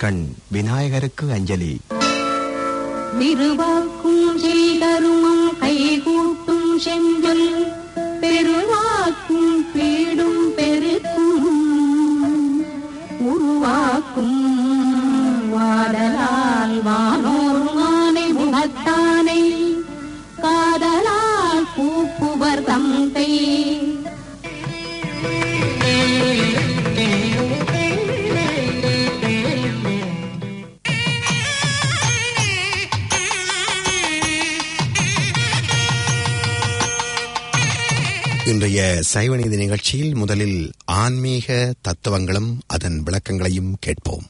கண் விநாயகருக்கு அஞ்சலி விருவாக்கும் செய்தருமம் கைகூட்டும் செஞ்சொல் பெருவாக்கும் பீடும் பெருக்கும் உருவாக்கும் வாடலால் வானோர் மானை முகத்தானை காதலால் கூப்புவர் தந்தை இன்றைய சைவநீதி நிகழ்ச்சியில் முதலில் ஆன்மீக தத்துவங்களும் அதன் விளக்கங்களையும் கேட்போம்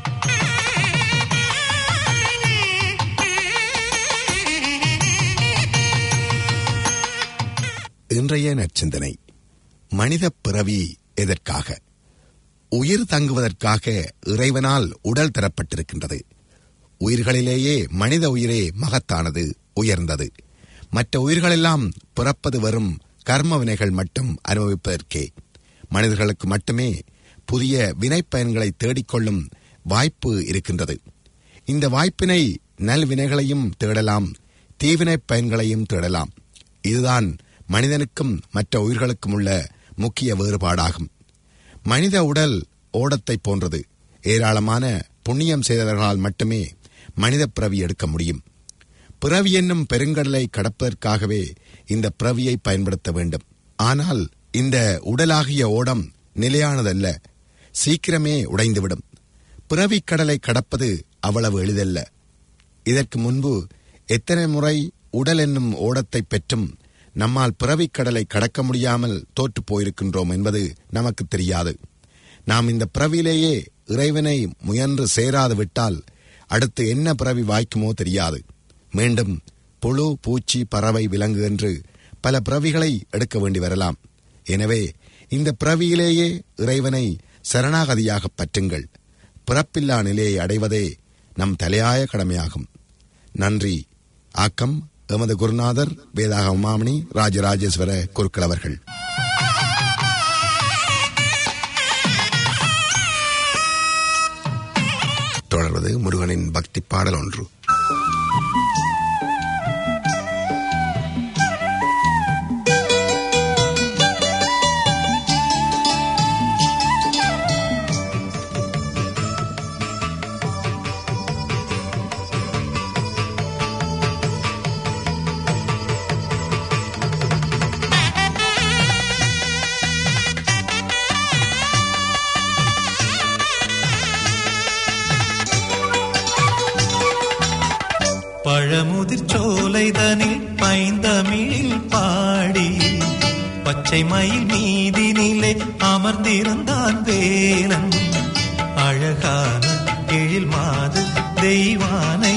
இன்றைய நற்சிந்தனை மனித பிறவி எதற்காக உயிர் தங்குவதற்காக இறைவனால் உடல் தரப்பட்டிருக்கின்றது உயிர்களிலேயே மனித உயிரே மகத்தானது உயர்ந்தது மற்ற உயிர்களெல்லாம் பிறப்பது வரும் கர்ம வினைகள் மட்டும் அனுபவிப்பதற்கே மனிதர்களுக்கு மட்டுமே புதிய வினைப்பயன்களை தேடிக்கொள்ளும் வாய்ப்பு இருக்கின்றது இந்த வாய்ப்பினை நல்வினைகளையும் தேடலாம் தீவினைப் பயன்களையும் தேடலாம் இதுதான் மனிதனுக்கும் மற்ற உயிர்களுக்கும் உள்ள முக்கிய வேறுபாடாகும் மனித உடல் ஓடத்தைப் போன்றது ஏராளமான புண்ணியம் செய்தவர்களால் மட்டுமே மனித பிறவி எடுக்க முடியும் பிறவி என்னும் பெருங்கடலை கடப்பதற்காகவே இந்த பிறவியை பயன்படுத்த வேண்டும் ஆனால் இந்த உடலாகிய ஓடம் நிலையானதல்ல சீக்கிரமே உடைந்துவிடும் பிறவிக் கடலை கடப்பது அவ்வளவு எளிதல்ல இதற்கு முன்பு எத்தனை முறை உடல் என்னும் ஓடத்தை பெற்றும் நம்மால் பிறவிக் கடலை கடக்க முடியாமல் தோற்றுப் போயிருக்கின்றோம் என்பது நமக்கு தெரியாது நாம் இந்த பிறவியிலேயே இறைவனை முயன்று சேராது விட்டால் அடுத்து என்ன பிறவி வாய்க்குமோ தெரியாது மீண்டும் புழு பூச்சி பறவை விலங்கு என்று பல பிறவிகளை எடுக்க வேண்டி வரலாம் எனவே இந்த பிறவியிலேயே இறைவனை சரணாகதியாக பற்றுங்கள் பிறப்பில்லா நிலையை அடைவதே நம் தலையாய கடமையாகும் நன்றி ஆக்கம் எமது குருநாதர் வேதாக உமாமணி ராஜராஜேஸ்வர குருக்கள் அவர்கள் தொடர்வது முருகனின் பக்தி பாடல் ஒன்று பழமுதிர் சோலைதனில் பைந்தமிழில் பாடி பச்சை மயில் மீதினிலே அமர்ந்திருந்தான் வேலன் அழகான எழில் மாது தெய்வானை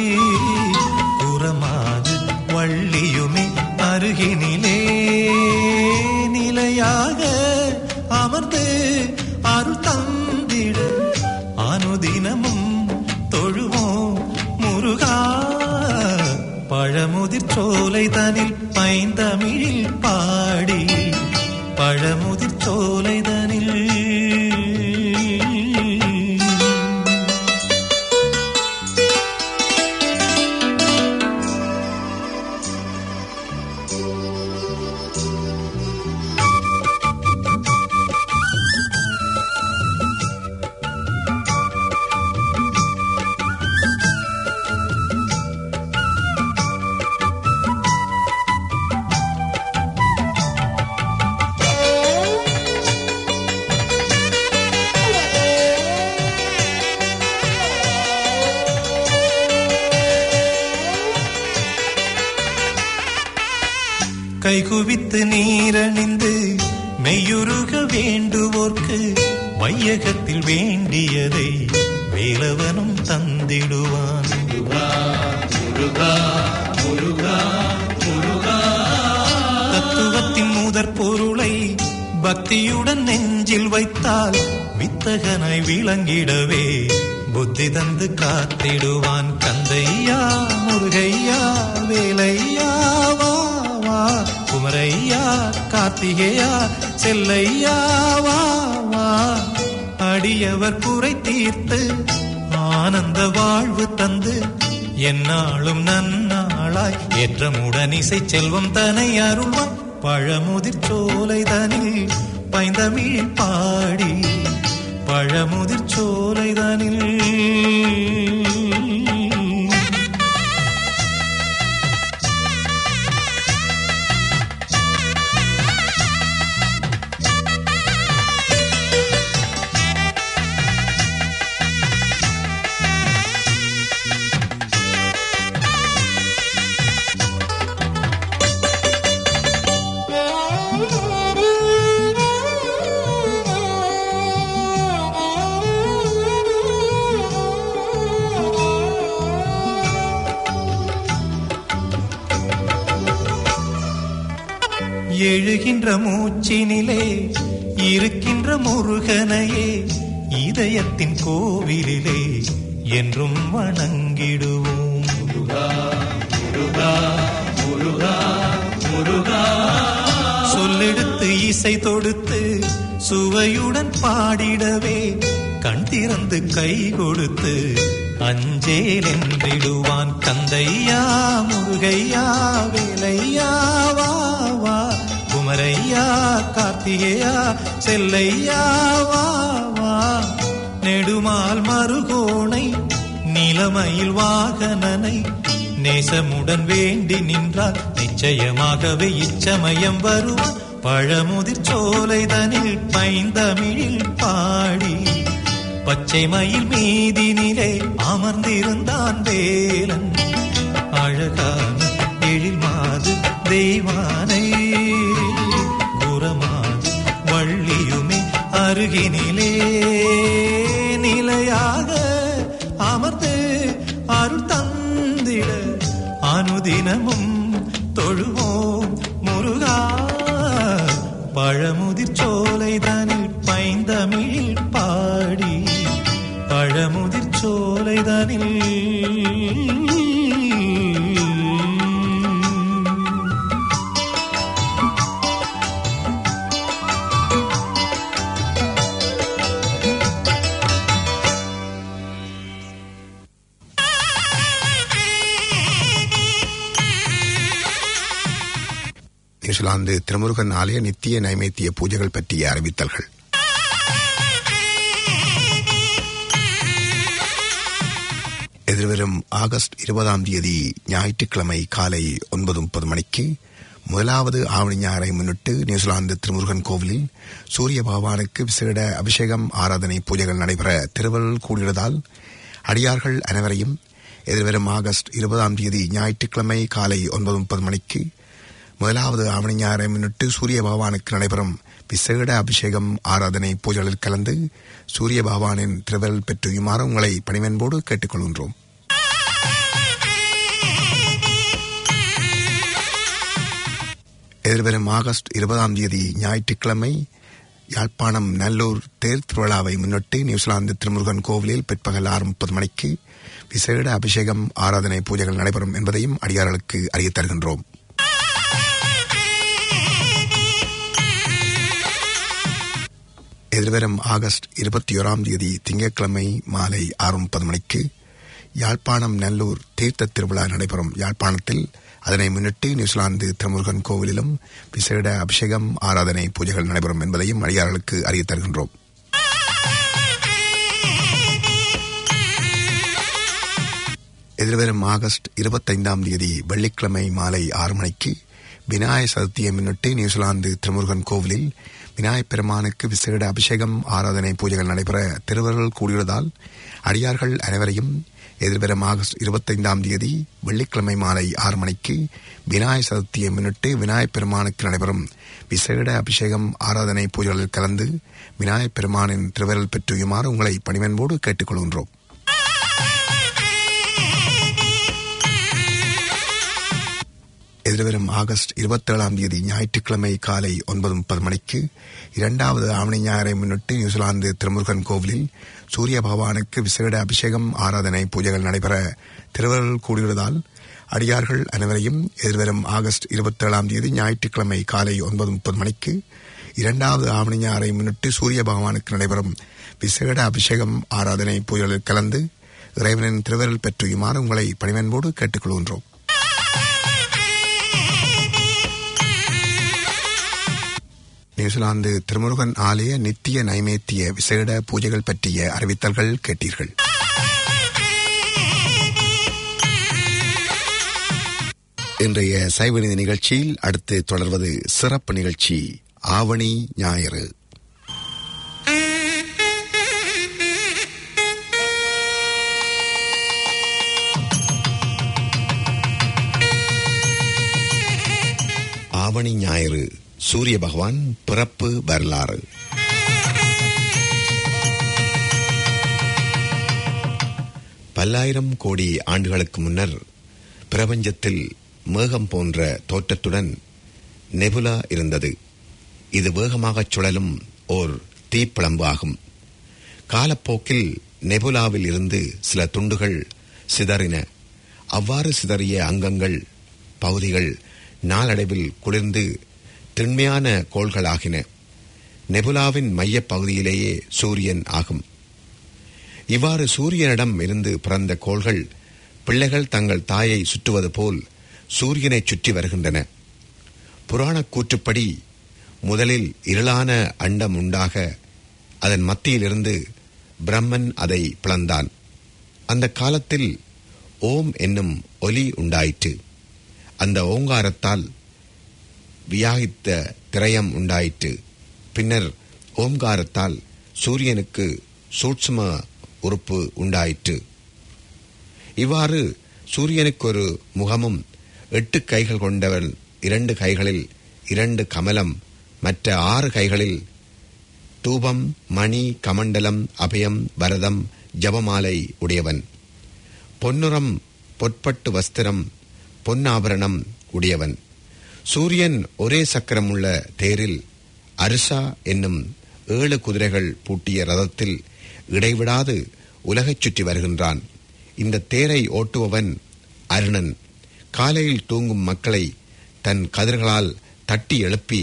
புறமாது வள்ளியுமே அருகினிலே நிலையாக அமர்ந்து அருள் தந்திட அனுதினமும் தொழுவோம் முருகா பழமுதிர் சோலை தனில் பைந்தமிழில் பாடி பழமுதிர் சோலை தனில் கைகுவித்து நீரணிந்து மெய்யுருக வேண்டுவோர்க்கு வையகத்தில் வேண்டியதை வேலவனும் தந்திடுவான் தத்துவத்தின் முதற் பொருளை பக்தியுடன் நெஞ்சில் வைத்தால் வித்தகனாய் விளங்கிடவே புத்தி தந்து காத்திடுவான் கந்தையா முருகையா வேலையா வா வா குமரையா கார்த்திகேயா செல்லையா வா வா அடியவர் குறை தீர்த்து ஆனந்த வாழ்வு தந்து என்னாலும் நன்னாளாய் ஏற்றமுடன் இசை செல்வம் தனை அருள்வாய் பழமுதிர் சோலை தனில் பைந்தமிழ் பாடி பழமுதிர் சோலை தனில் எழுகின்ற மூச்சினிலே இருக்கின்ற முருகனையே இதயத்தின் கோவிலிலே என்றும் வணங்கிடுவோம் சொல்லெடுத்து இசை தொடுத்து சுவையுடன் பாடிடவே கண் திறந்து கை கொடுத்து அஞ்சேல் என்றிடுவான் கந்தையா முருகையா வேலையா வா வா குமரையா கார்த்திகேயா செல்லையா வா வா நெடுமால் மறுகோணை நிலமையில் வாகனனை நேசமுடன் வேண்டி நின்றால் நிச்சயமாகவே இச்சமயம் வருவான் பழமுதிர் சோலைதனில் பைந்தமிழில் பாடி பச்சை மயில் மீதினிலே அமர்ந்திருந்தான் வேலன் அழகான எழில் மாது தெய்வானை குரமாது வள்ளியுமே அருகினிலே நிலையாக அமர்ந்து அருள் தந்திட அனுதினமும் தொழுவோம் முருகா பழமுதிர் சோலைதனில் பைந்தமிழில் பாடி பழமுதிர் சோலைதனில் நியூசிலாந்து திருமுருகன் ஆலய நித்திய நைவேத்திய பூஜைகள் பற்றிய அறிவித்தல்கள் எதிர்வரும் ஆகஸ்ட் இருபதாம் தேதி ஞாயிற்றுக்கிழமை காலை ஒன்பது முப்பது மணிக்கு முதலாவது ஆவணி ஞாயிறை முன்னிட்டு நியூசிலாந்து திருமுருகன் கோவிலில் சூரிய பகவானுக்கு விசேட அபிஷேகம் ஆராதனை பூஜைகள் நடைபெற திருவள்ளுவர் கூடியதால் அடியார்கள் அனைவரையும் எதிர்வரும் ஆகஸ்ட் இருபதாம் தேதி ஞாயிற்றுக்கிழமை காலை ஒன்பது முப்பது மணிக்கு முதலாவது ஆவணி ஞாயிறை முன்னிட்டு சூரிய பகவானுக்கு நடைபெறும் விசேட அபிஷேகம் ஆராதனை பூஜைகளில் கலந்து சூரிய பகவானின் திருவருள் பெற்றுயுமாறு உங்களை பணிவன்போடு கேட்டுக்கொள்கின்றோம் எதிர்வரும் ஆகஸ்ட் இருபதாம் தேதி ஞாயிற்றுக்கிழமை யாழ்ப்பாணம் நல்லூர் தேர் திருவிழாவை முன்னிட்டு நியூசிலாந்து திருமுருகன் கோவிலில் பிற்பகல் ஆறு முப்பது மணிக்கு விசேட அபிஷேகம் ஆராதனை பூஜைகள் நடைபெறும் என்பதையும் அடியார்களுக்கு அறியத் தருகின்றோம் எதிர்வரும் ஆகஸ்ட் இருபத்தி ஓராம் தேதி திங்கட்கிழமை மாலை ஆறு முப்பது மணிக்கு யாழ்ப்பாணம் நல்லூர் தீர்த்த திருவிழா நடைபெறும் யாழ்ப்பாணத்தில் அதனை முன்னிட்டு நியூசிலாந்து திருமுருகன் கோவிலிலும் விசேட அபிஷேகம் ஆராதனை பூஜைகள் நடைபெறும் என்பதையும் அடியார்களுக்கு அறியத் தருகின்றோம் எதிர்வரும் ஆகஸ்ட் இருபத்தைந்தாம் தேதி வெள்ளிக்கிழமை மாலை ஆறு மணிக்கு விநாயக சதுர்த்தியை முன்னிட்டு நியூசிலாந்து திருமுருகன் கோவிலில் விநாயகப் பெருமானுக்கு விசேட அபிஷேகம் ஆராதனை பூஜைகள் நடைபெற திருவருள் கூடியுள்ளதால் அடியார்கள் அனைவரையும் எதிர்வரும் ஆகஸ்ட் இருபத்தைந்தாம் தேதி வெள்ளிக்கிழமை மாலை ஆறு மணிக்கு விநாயக சதுர்த்தியை முன்னிட்டு விநாயகப் பெருமானுக்கு நடைபெறும் விசேட அபிஷேகம் ஆராதனை பூஜைகளில் கலந்து விநாயகப் பெருமானின் திருவருள் பெற்றுயுமாறு உங்களை பணிவன்போடு கேட்டுக்கொள்கின்றோம் எதிர்வரும் ஆகஸ்ட் இருபத்தேழாம் தேதி ஞாயிற்றுக்கிழமை காலை ஒன்பது முப்பது மணிக்கு இரண்டாவது ஆவணி ஞாயிறை முன்னிட்டு நியூசிலாந்து திருமுருகன் கோவிலில் சூரிய பகவானுக்கு விசேட அபிஷேகம் ஆராதனை பூஜைகள் நடைபெற திருவருள் கூடியுள்ளதால் அடியார்கள் அனைவரையும் எதிர்வரும் ஆகஸ்ட் இருபத்தேழாம் தேதி ஞாயிற்றுக்கிழமை காலை ஒன்பது முப்பது மணிக்கு இரண்டாவது ஆவணி ஞாயிறை முன்னிட்டு சூரிய பகவானுக்கு நடைபெறும் விசேட அபிஷேகம் ஆராதனை பூஜைகளில் கலந்து இறைவனின் திருவருள் பெற்றுயுமாறு உங்களை பணிவன்போடு கேட்டுக்கொள்கின்றோம் நியூசிலாந்து திருமுருகன் ஆலய நித்திய நைவேத்திய விசேட பூஜைகள் பற்றிய அறிவித்தல்கள் கேட்டீர்கள் இன்றைய சைவநிதி நிகழ்ச்சியில் அடுத்து தொடர்வது சிறப்பு நிகழ்ச்சி ஆவணி ஞாயிறு ஆவணி ஞாயிறு சூரிய பகவான் பிறப்பு வரலாறு பல்லாயிரம் கோடி ஆண்டுகளுக்கு முன்னர் பிரபஞ்சத்தில் மேகம் போன்ற தோற்றத்துடன் நெபுலா இருந்தது இது வேகமாகச் சுழலும் ஓர் தீப்பிழம்பு ஆகும் காலப்போக்கில் நெபுலாவில் இருந்து சில துண்டுகள் சிதறின அவ்வாறு சிதறிய அங்கங்கள் பகுதிகள் நாளடைவில் குளிர்ந்து திண்மையான கோள்களாகின நெபுலாவின் மையப் பகுதியிலேயே சூரியன் ஆகும் இவ்வாறு சூரியனிடம் இருந்து பிறந்த கோள்கள் பிள்ளைகள் தங்கள் தாயை சுற்றுவது போல் சூரியனை சுற்றி வருகின்றன புராணக் கூற்றுப்படி முதலில் இருளான அண்டம் உண்டாக அதன் மத்தியிலிருந்து பிரம்மன் அதை பிளந்தான் அந்த காலத்தில் ஓம் என்னும் ஒலி உண்டாயிற்று அந்த ஓங்காரத்தால் வியாகித்த திரயம் உண்டாயிற்று பின்னர் ஓம்காரத்தால் சூரியனுக்கு சூட்சும உறுப்பு உண்டாயிற்று இவ்வாறு சூரியனுக்கு ஒரு முகமும் எட்டு கைகள் கொண்டவன் இரண்டு கைகளில் இரண்டு கமலம் மற்ற ஆறு கைகளில் தூபம் மணி கமண்டலம் அபயம் வரதம் ஜபமாலை உடையவன் பொன்னுரம் பொற்பட்டு வஸ்திரம் பொன்னாபரணம் உடையவன் சூரியன் ஒரே சக்கரம் உள்ள தேரில் அரிசா என்னும் ஏழு குதிரைகள் பூட்டிய ரதத்தில் இடைவிடாது உலகைச் சுற்றி வருகின்றான் இந்த தேரை ஓட்டுபவன் அருணன் காலையில் தூங்கும் மக்களை தன் கதிர்களால் தட்டி எழுப்பி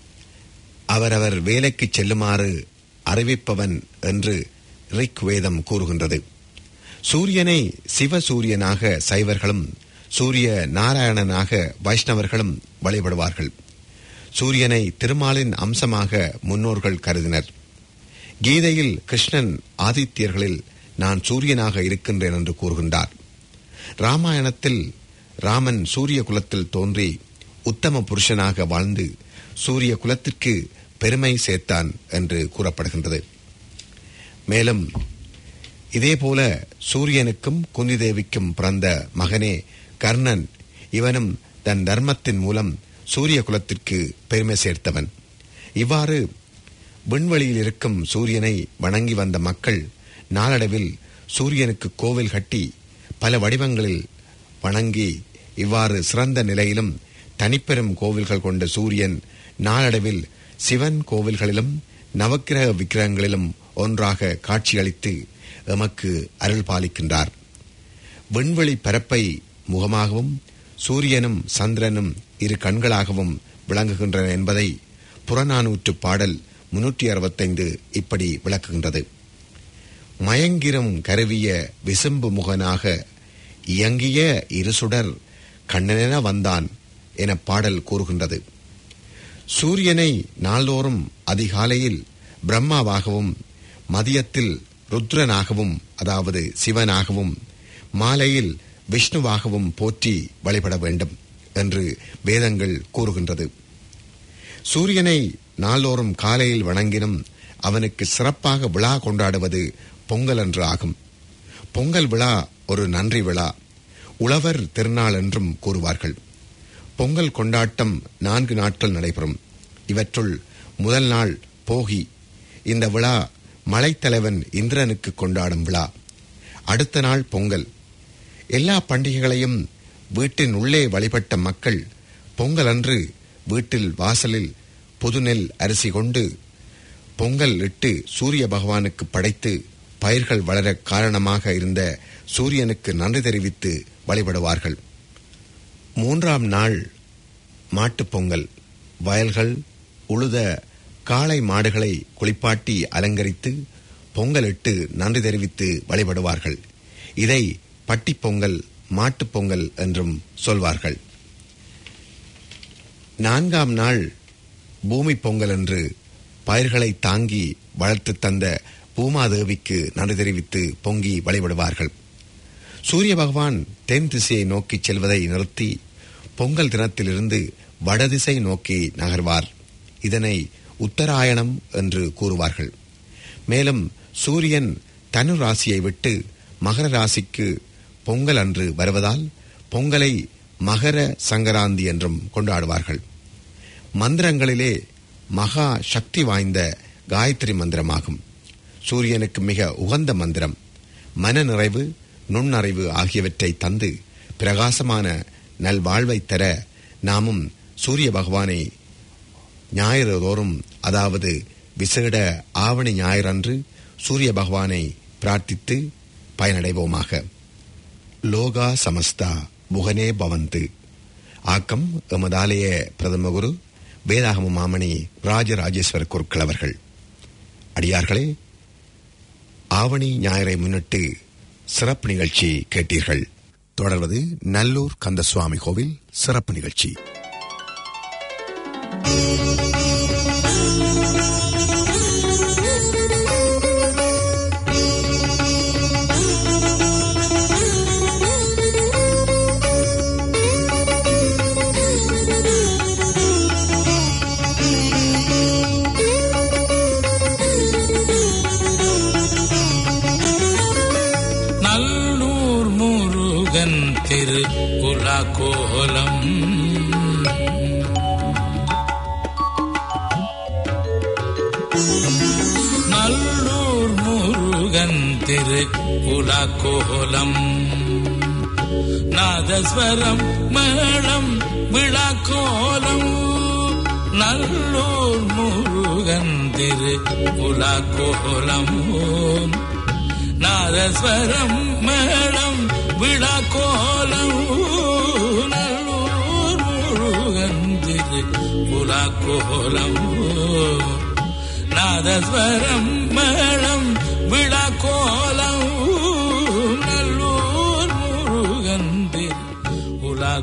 அவரவர் வேலைக்கு செல்லுமாறு அறிவிப்பவன் என்று ரிக் வேதம் கூறுகின்றது சூரியனை சிவசூரியனாக சைவர்களும் சூரிய நாராயணனாக வைஷ்ணவர்களும் வழிபடுவார்கள் சூரியனை திருமாலின் அம்சமாக முன்னோர்கள் கருதினர் கீதையில் கிருஷ்ணன் ஆதித்யர்களில் நான் சூரியனாக இருக்கின்றேன் என்று கூறுகின்றார் ராமாயணத்தில் ராமன் சூரிய குலத்தில் தோன்றி உத்தம புருஷனாக வாழ்ந்து சூரிய குலத்திற்கு பெருமை சேர்த்தான் என்று கூறப்படுகின்றது மேலும் இதேபோல சூரியனுக்கும் குந்தி தேவிக்கும் பிறந்த மகனே கர்ணன் இவனும் தன் தர்மத்தின் மூலம் சூரிய குலத்திற்கு பெருமை சேர்த்தவன் இவ்வாறு விண்வெளியில் இருக்கும் சூரியனை வணங்கி வந்த மக்கள் நாளடைவில் சூரியனுக்கு கோவில் கட்டி பல வடிவங்களில் வணங்கி இவ்வாறு சிறந்த நிலையிலும் தனிப்பெரும் கோவில்கள் கொண்ட சூரியன் நாளடைவில் சிவன் கோவில்களிலும் நவக்கிரக விக்கிரகங்களிலும் ஒன்றாக காட்சியளித்து எமக்கு அருள் பாலிக்கின்றார் விண்வெளி பரப்பை முகமாகவும் சூரியனும் சந்திரனும் இரு கண்களாகவும் விளங்குகின்றன என்பதை புறநானூற்று பாடல் முன்னூற்றி அறுபத்தைந்து இப்படி விளக்குகின்றது மயங்கிரும் கருவிய விசும்பு முகனாக இயங்கிய இருசுடர் கண்ணனென வந்தான் என பாடல் கூறுகின்றது சூரியனை நாள்தோறும் அதிகாலையில் பிரம்மாவாகவும் மதியத்தில் ருத்ரனாகவும் அதாவது சிவனாகவும் மாலையில் விஷ்ணுவாகவும் போற்றி வழிபட வேண்டும் என்று வேதங்கள் கூறுகின்றது சூரியனை நாள்தோறும் காலையில் வணங்கினும் அவனுக்கு சிறப்பாக விழா கொண்டாடுவது பொங்கல் என்று ஆகும் பொங்கல் விழா ஒரு நன்றி விழா உழவர் திருநாள் என்றும் கூறுவார்கள் பொங்கல் கொண்டாட்டம் நான்கு நாட்கள் நடைபெறும் இவற்றுள் முதல் நாள் போகி இந்த விழா மலைத்தலைவன் இந்திரனுக்கு கொண்டாடும் விழா அடுத்த நாள் பொங்கல் எல்லா பண்டிகைகளையும் வீட்டின் உள்ளே வழிபட்ட மக்கள் பொங்கல் அன்று வீட்டில் வாசலில் புதுநெல் அரிசி கொண்டு பொங்கல் இட்டு சூரிய பகவானுக்கு படைத்து பயிர்கள் வளர காரணமாக இருந்த சூரியனுக்கு நன்றி தெரிவித்து வழிபடுவார்கள் மூன்றாம் நாள் மாட்டுப் பொங்கல் வயல்கள் உழுத காளை மாடுகளை குளிப்பாட்டி அலங்கரித்து பொங்கலிட்டு நன்றி தெரிவித்து வழிபடுவார்கள் இதை பட்டிப் பொங்கல் மாட்டுப் பொங்கல் என்றும் சொல்வார்கள் நான்காம் நாள் பூமி பொங்கல் என்று பயிர்களை தாங்கி வளர்த்து தந்த பூமாதேவிக்கு நன்றி தெரிவித்து பொங்கி வழிபடுவார்கள் சூரிய பகவான் தென் திசையை நோக்கி செல்வதை நிறுத்தி பொங்கல் தினத்திலிருந்து வடதிசை நோக்கி நகர்வார் இதனை உத்தராயணம் என்று கூறுவார்கள் மேலும் சூரியன் தனு ராசியை விட்டு மகர ராசிக்கு பொங்கல் அன்று வருவதால் பொங்கலை மகர சங்கராந்தி என்றும் கொண்டாடுவார்கள் மந்திரங்களிலே மகா சக்தி வாய்ந்த காயத்ரி மந்திரமாகும் சூரியனுக்கு மிக உகந்த மந்திரம் மன நிறைவு நுண்ணறிவு ஆகியவற்றை தந்து பிரகாசமான நல்வாழ்வை தர நாமும் சூரிய பகவானை ஞாயிறு தோறும் அதாவது விசேட ஆவணி ஞாயிறன்று சூரிய பகவானை பிரார்த்தித்து பயனடைவோமாக லோகா சமஸ்தா புகனே பவந்து ஆக்கம் எமதாலய பிரதம குரு வேதாகம மாமணி ராஜராஜேஸ்வர குருக்கள் அவர்கள் அடியார்களே ஆவணி ஞாயிறை முன்னிட்டு சிறப்பு நிகழ்ச்சி கேட்டீர்கள் தொடர்வது நல்லூர் கந்தசுவாமி கோவில் சிறப்பு நிகழ்ச்சி நல்லூர் முருகன் திரு உலா கோலம் நல்லூர் முருகன் திரு உலா கோலம் நாதஸ்வரம் மேளம் விழாக்கோலம் நல்லூர் முருகன் திரு உலா கோலம் நாதஸ்வரம் மேளம் விழாக்கோலம் நல்லூர் முருகன் திரு உலா நாதஸ்வரம் மேளம் விழாக்கோலம் நல்லூர் முருகன் திரு உலா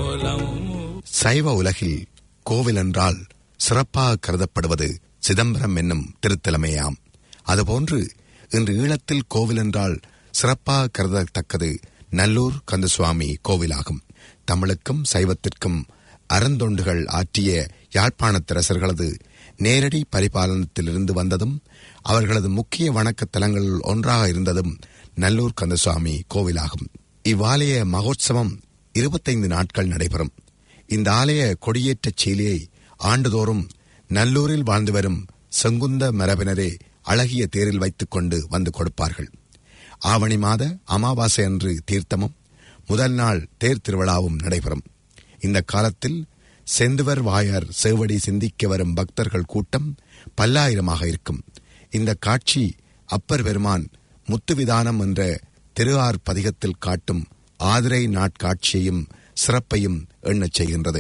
சைவ உலகில் கோவில் என்றால் சிறப்பாக கருதப்படுவது சிதம்பரம் என்னும் திருத்தலமேயாம் அதுபோன்று இன்று ஈழத்தில் கோவில் என்றால் சிறப்பாக கருதத்தக்கது நல்லூர் கந்தசுவாமி கோவிலாகும் தமிழுக்கும் சைவத்திற்கும் அறந்தொண்டுகள் ஆற்றிய யாழ்ப்பாணத்தரசர்களது நேரடி பரிபாலனத்திலிருந்து வந்ததும் அவர்களது முக்கிய வணக்கத் தலங்களில் ஒன்றாக இருந்ததும் நல்லூர் கந்தசுவாமி கோவிலாகும் இவ்வாலய மகோத்சவம் இருபத்தைந்து நாட்கள் நடைபெறும் இந்த ஆலய கொடியேற்றச் சீலையை ஆண்டுதோறும் நல்லூரில் வாழ்ந்து வரும் செங்குந்த மரபினரே அழகிய தேரில் வைத்துக் கொண்டு வந்து கொடுப்பார்கள் ஆவணி மாத அமாவாசை அன்று தீர்த்தமும் முதல் நாள் தேர் திருவிழாவும் நடைபெறும் இந்த காலத்தில் செந்துவர் வாயார் சேவடி சிந்திக்க வரும் பக்தர்கள் கூட்டம் பல்லாயிரமாக இருக்கும் இந்த காட்சி அப்பர் பெருமான் முத்துவிதானம் என்ற திருஆர் பதிகத்தில் காட்டும் ஆதிரை நாட்காட்சியையும் சிறப்பையும் எண்ணச் செய்கின்றது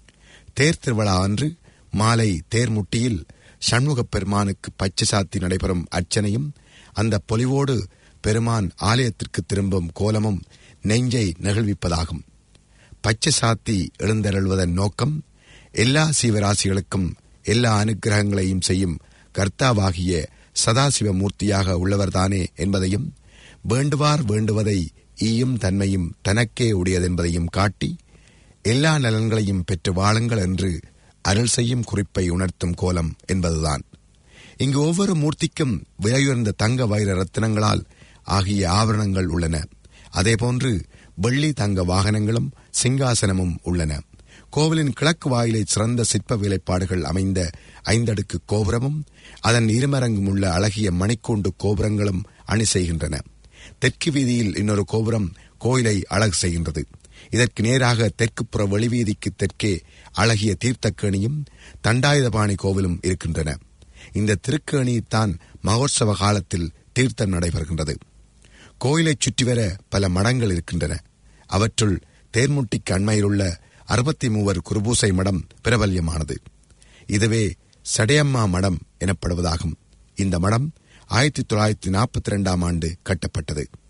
தேர் திருவிழா அன்று மாலை தேர்முட்டியில் சண்முகப் பெருமானுக்கு பச்சை சாத்தி நடைபெறும் அர்ச்சனையும் அந்த பொலிவோடு பெருமான் ஆலயத்திற்கு திரும்பும் கோலமும் நெஞ்சை நெகிழ்விப்பதாகும் பச்சை சாத்தி எழுந்தருள்வதன் நோக்கம் எல்லா சீவராசிகளுக்கும் எல்லா அனுக்கிரகங்களையும் செய்யும் கர்த்தாவாகிய சதாசிவ மூர்த்தியாக உள்ளவர்தானே என்பதையும் வேண்டுவார் வேண்டுவதை ஈயும் தன்மையும் தனக்கே உடையதென்பதையும் காட்டி எல்லா நலன்களையும் பெற்று வாழுங்கள் என்று அருள் செய்யும் குறிப்பை உணர்த்தும் கோலம் என்பதுதான் இங்கு ஒவ்வொரு மூர்த்திக்கும் விலையுயர்ந்த தங்க வைர ரத்தினங்களால் ஆகிய ஆபரணங்கள் உள்ளன அதேபோன்று வெள்ளி தங்க வாகனங்களும் சிங்காசனமும் உள்ளன கோவிலின் கிழக்கு வாயிலை சிறந்த சிற்ப வேலைப்பாடுகள் அமைந்த ஐந்தடுக்கு கோபுரமும் அதன் இருமரங்கும் உள்ள அழகிய மணிக்கூண்டு கோபுரங்களும் அணி செய்கின்றன தெற்கு வீதியில் இன்னொரு கோபுரம் கோயிலை அழகு செய்கின்றது இதற்கு நேராக தெற்குப்புற வெளிவீதிக்கு தெற்கே அழகிய தீர்த்தக்கேணியும் தண்டாயுதபாணி கோவிலும் இருக்கின்றன இந்த திருக்கேணித்தான் மகோற்சவ காலத்தில் தீர்த்தம் நடைபெறுகின்றது கோயிலைச் சுற்றி வர பல மடங்கள் இருக்கின்றன அவற்றுள் தேர்முட்டிக்கு அண்மையிலுள்ள அறுபத்தி மூவர் குருபூசை மடம் பிரபல்யமானது இதுவே சடையம்மா மடம் எனப்படுவதாகும் இந்த மடம் ஆயிரத்தி தொள்ளாயிரத்தி நாற்பத்தி ரெண்டாம் ஆண்டு கட்டப்பட்டது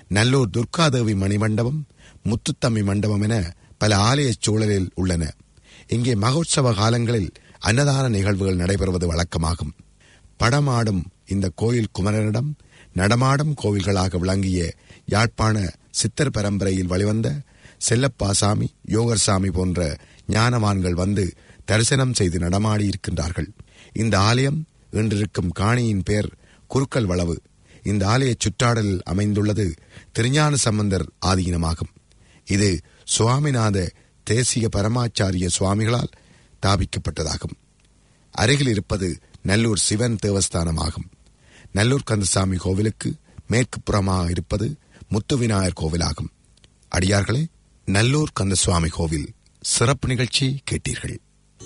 நல்லூர் துர்காதேவி மணிமண்டபம் முத்துத்தம்மி மண்டபம் என பல ஆலய சூழலில் உள்ளன இங்கே மகோற்சவ காலங்களில் அன்னதான நிகழ்வுகள் நடைபெறுவது வழக்கமாகும் படமாடும் இந்த கோயில் குமரனிடம் நடமாடும் கோவில்களாக விளங்கிய யாழ்ப்பாண சித்தர் பரம்பரையில் வழிவந்த செல்லப்பாசாமி யோகர்சாமி போன்ற ஞானவான்கள் வந்து தரிசனம் செய்து நடமாடி இருக்கின்றார்கள் இந்த ஆலயம் இன்றிருக்கும் காணியின் பெயர் குருக்கல் வளவு இந்த ஆலய சுற்றாடலில் அமைந்துள்ளது திருஞான சம்பந்தர் ஆதீனமாகும் இது சுவாமிநாத தேசிய பரமாச்சாரிய சுவாமிகளால் தாபிக்கப்பட்டதாகும் அருகில் இருப்பது நல்லூர் சிவன் தேவஸ்தானமாகும் நல்லூர் கந்தசாமி கோவிலுக்கு மேற்கு புறமாக இருப்பது முத்து விநாயகர் கோவிலாகும் அடியார்களே நல்லூர் கந்தசுவாமி கோவில் சிறப்பு நிகழ்ச்சி கேட்டீர்கள்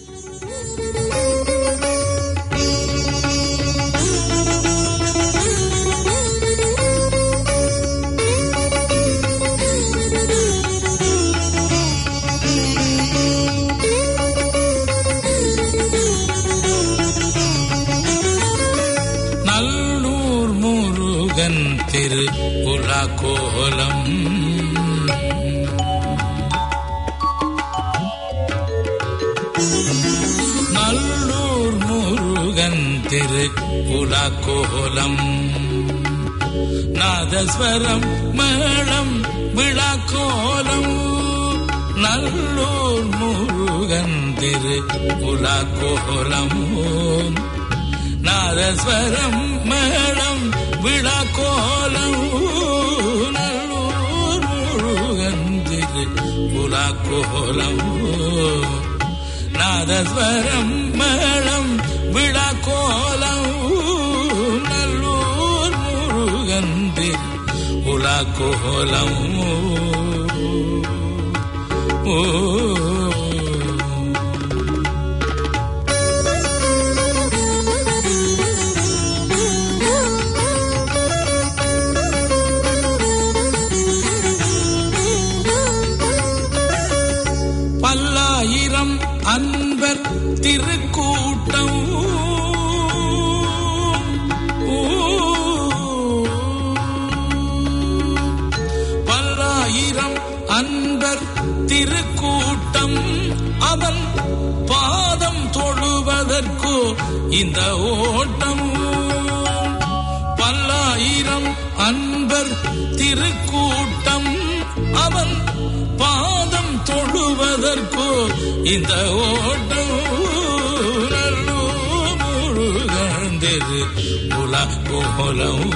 நல்லூர் முருகன் திரு கோலம் நல்லூர் முருகன் திரு கோலம் நாதஸ்வரம் மேளம் விழாக்கோலம் நல்லூர் முருகன் திரு கோலம் நாதஸ்வரம் மேளம் விழாக்கோலம் நல்லூர் முருகன் திரு கோலம் நாதஸ்வரம் மேளம் விழாக்கோலம் நல்லூர் முருகன் திரு கோலம் ஓ பல்லாயிரம் அன்பர் திருக்கூட்டம் பல்லாயிரம் அன்பர் திருக்கூட்டம் அவன் பாதம் தொழுவதற்கு இந்த ஓட்டம் பல்லாயிரம் அன்பர் திருக்கூட்டம் அவன் பாதம் தொழுவதற்கு இந்த ஓட்டம் நல்லூர் முருகன் திரு கோலம்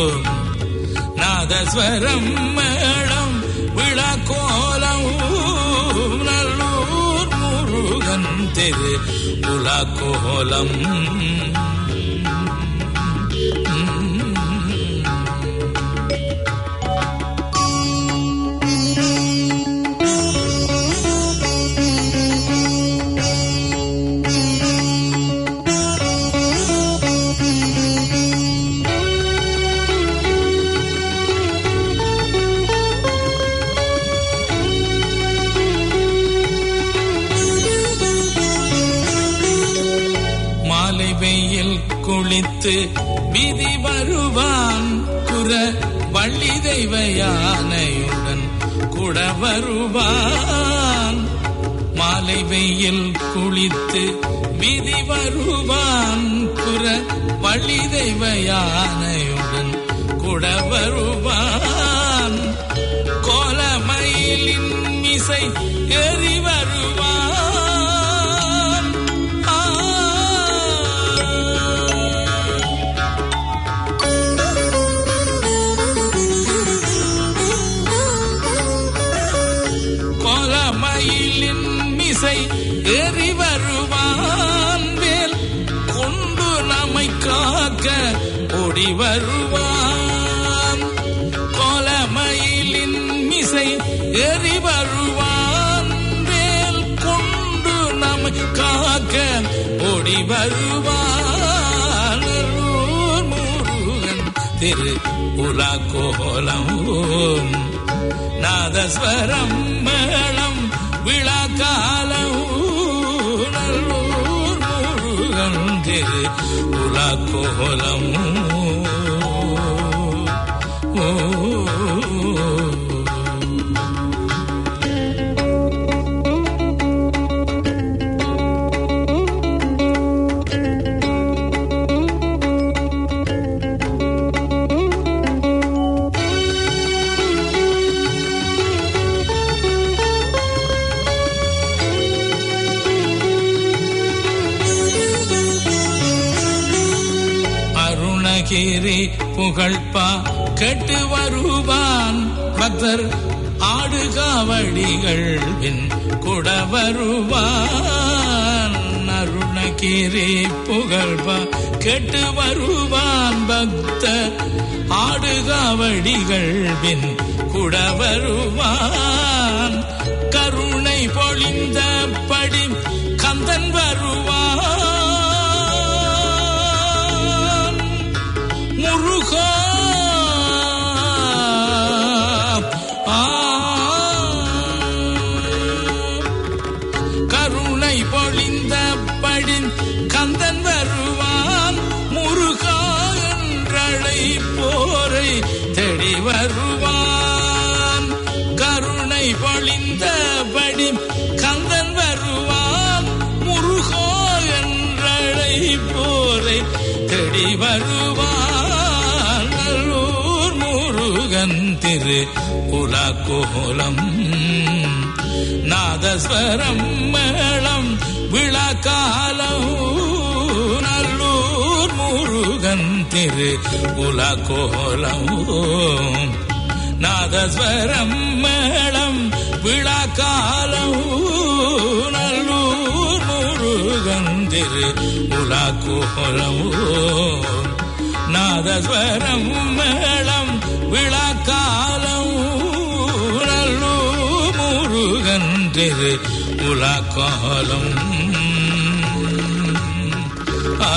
நாதஸ்வரம் மேளம் விழாக்கோலம் நல்லூர் முருகன் திரு கோலம் மாலை வெயில் குளித்து விதி வருவான் குற வள்ளி தெய்வ யானையுடன் கூட வருவான் மாலை வெயில் குளித்து விதி வருவான் குற வள்ளி தெய்வ யானையுடன் கூட வருவான் கோலமயிலின் இசை எறி வருவான் ஆ. கோலமயிலின் மிசை எறி வருவான் வேல் கொண்டு நம்மை காக்க ஓடி வருவான் கோலமயிலின் மிசை எறி வருவான் வேல் கொண்டு நம்மை காக்க ஓடி வருவான் அருள் முருகன் திரு உலா கோலம் நாதஸ்வரம் மேளம் விழாக்காலம் நல்லூர் முருகன் திரு உலா கோலம் ஓ கீரி புகழ்பா கெட்டு வருவான் பக்தர் ஆடுகாவடிகள் பின் கூட வருவான் அருணகிரி புகழ்பா கெட்டு வருவான் பக்தர் ஆடுகாவடிகள் பின் கூட வருவான் கருணை பொழிந்த படி கந்தன் வருவான் முருகா ஆ. கருணை பொழிந்த படி கந்தன் வருவான் முருகா என்றழை போரை தேடி வருவான் கருணை பொழிந்தபடி கந்தன் வருவான் முருகோ என்றழை போரை தேடி வருவான் நல்லூர் முருகன் திரு உலகோலம் நாதஸ்வரம் மேளம் விழாக்காலம் நல்லூர் முருகன் திரு உலகோலம் நாதஸ்வரம் மேளம் விழாக்காலம் நல்லூர் முருகன் திரு உலகோலம் நாதஸ்வரம் மேளம் விழாக்காலம் நல்லூர் முருகன் திரு உலகாலம் ஆ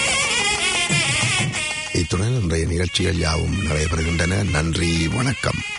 இத்துடன் இன்றைய நிகழ்ச்சிகள் யாவும் நடைபெறுகின்றன நன்றி வணக்கம்